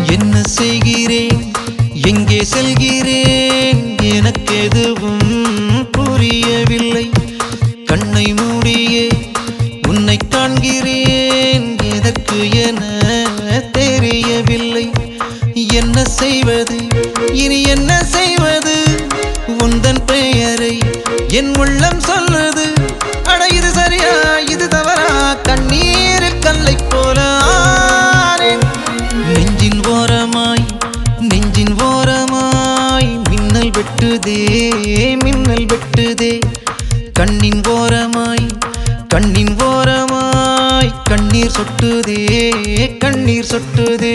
என்ன செய்கிறேன் எங்கே செல்கிறேன் எனக்கு எதுவும் புரியவில்லை கண்ணை மூடியே உன்னை காண்கிறேன் எதற்கு என தெரியவில்லை என்ன செய்வது இனி என்ன செய்வது உந்தன் பெயரை என் உள்ளம் சொல்லுது அட இது சரியா இது தவறா கண்ணீரில் கல்லை போல ஆனேன் நெஞ்சின் ஓரமாய் நெஞ்சின் ஓரமாய் மின்னல் வெட்டுதே மின்னல் வெட்டுதே கண்ணின் ஓரமாய் கண்ணின் ஓரமாய் கண்ணீர் சொட்டுதே கண்ணீர் சொட்டுதே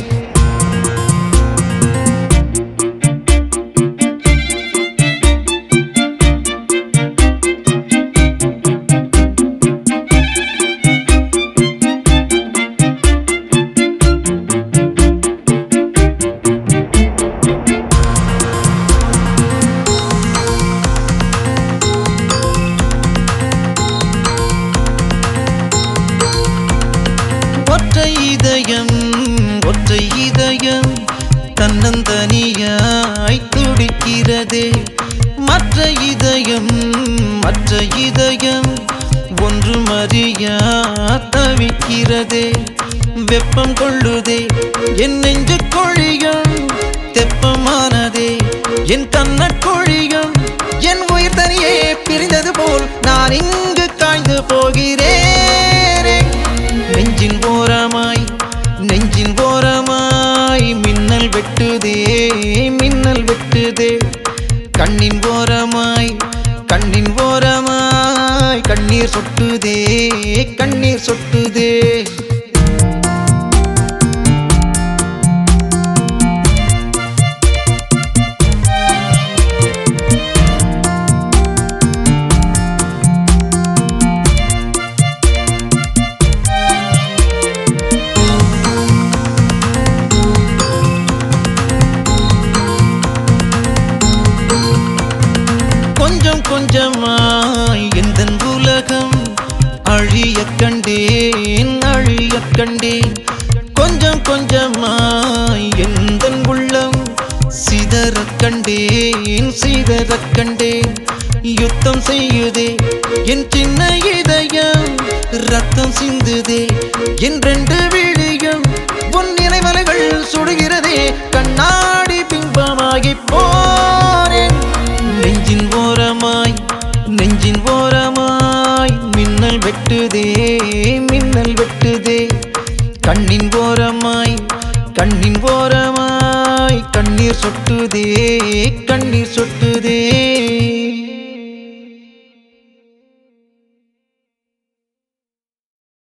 ஒற்றை இதயம் ஒற்றை இதயம் தன்னந்தனியாய் துடிக்கிறதே மற்ற இதயம் மற்ற இதயம் ஒன்று மறியா தவிக்கிறதே வெப்பம் கொள்ளுதே என் நெஞ்சு கொழியும் தெப்பமானதே என் கண்ணக் கொழியும் என் உயிர் தனியே பிரிந்தது போல் நான் இங்கு காய்ந்து போகிறேனே நெஞ்சின் ஓரமாய் நெஞ்சின் ஓரமாய் மின்னல் வெட்டுதே மின்னல் வெட்டுதே கண்ணின் ஓரமாய் கண்ணின் ஓரமாய் கண்ணீர் சொட்டுதே கண்ணீர் சொட்டுதே கொஞ்சம் கொஞ்சமாய் எந்த உலகம் அழிய கண்டேன் அழிய கண்டேன் கொஞ்சம் கொஞ்சமாய் எந்த உள்ளம் சிதற கண்டேன் சிதற கண்டேன் யுத்தம் செய்யுதே என் சின்ன இதயம் ரத்தம் சிந்துதே என் ரெண்டு விழியும் உன் நினைவலைகள் சுடுகிறதே கண்ணாடி பிம்பமாகி போனேன் நெஞ்சின் ஓரமாய் நெஞ்சின் ஓரமாய் மின்னல் வெட்டுதே மின்னல் வெட்டுதே கண்ணின் ஓரமாய் கண்ணின் ஓரமாய் கண்ணீர் சொட்டுதே கண்ணீர்